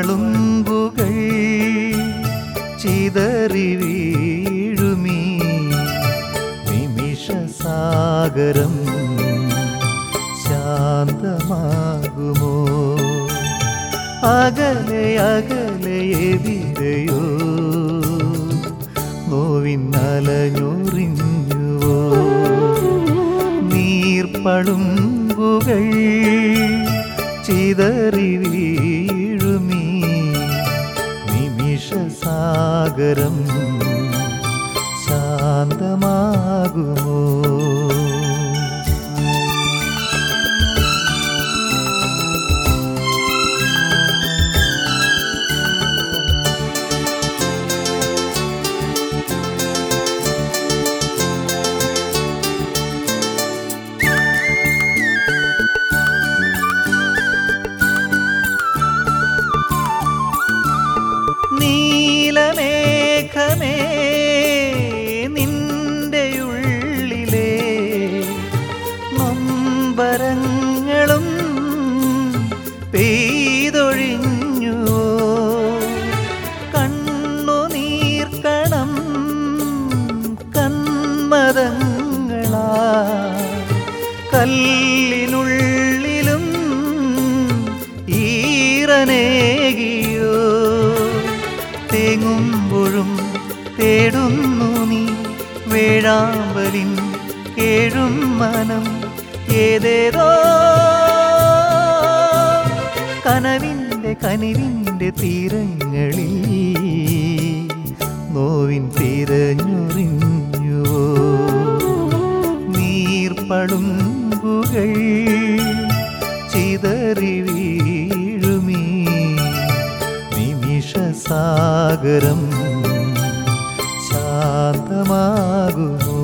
നീർപ്പളുങ്കുകൾ ചിതറി വീഴുമീ നിമിഷസാഗരം ശാന്തമാകുമോ അകലെ അകലെ എതിരയോ നോവിന്നലഞ്ഞൊറിഞ്ഞുവോ നീർപ്പളുങ്കുകൾ ചിതറി വീഴുമീ നിമിഷസാഗരം ശാന്തമാകുമോ നീലമേഘമേ നിന്റെയുള്ളിലെ നൊമ്പരങ്ങളും പെയ്തൊഴിഞ്ഞുവോ കണ്ണുനീർക്കണം കന്മതങ്ങളാ കല്ലിനുള്ളിലും ഈറനേകിയോ തേങ്ങുമ്പോഴും തേടുന്നു നീ വേഴാമ്പലിൻ കേഴും മനം ഏതേതോ കനവിൻ്റെ കനിവിൻ്റെ തീരങ്ങളിൽ നോവിൻ തിരഞ്ഞുറിഞ്ഞുവോ നീർപ്പളുങ്കുകൾ ചിതറി വീഴുമീ നിമിഷസാഗരം ശാന്തമാകുമോ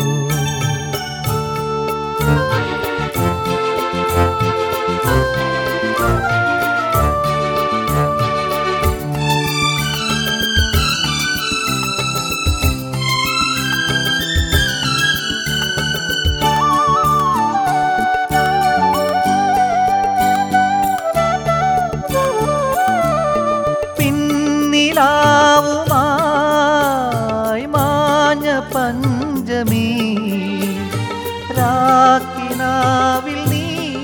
പിന്നിലാവുമായി മാഞ്ഞ പഞ്ചമി രാക്കിനാവിൽ നീ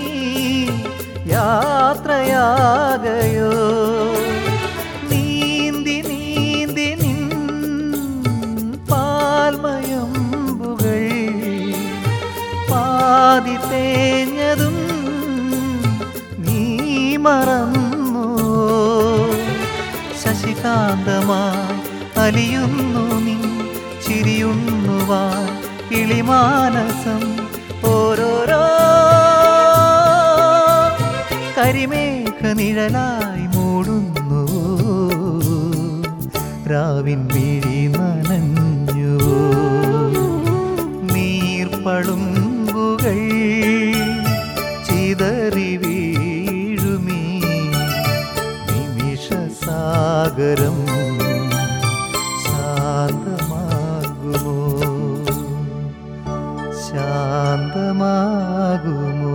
യാത്രയാകയോ നീന്തി നീന്തി നിൻ പാൽമയമ്പുകൾ പാതി തേഞ്ഞതും നീ മറന്നു ശശികാന്തമായി അലിയുന്നു നീ ചിരിയുണ്ണുവാൻ കിളിമാനസം ഓരോരോ കരിമേഘ നിഴലായി മൂടുന്നു രാവിൻ മിഴി നനഞ്ഞു നീർപ്പളുങ്കുകൾ ചിതറി വീഴുമീ നിമിഷസാഗരം ശാന്തമാകുമോ ശാന്തമാകുമോ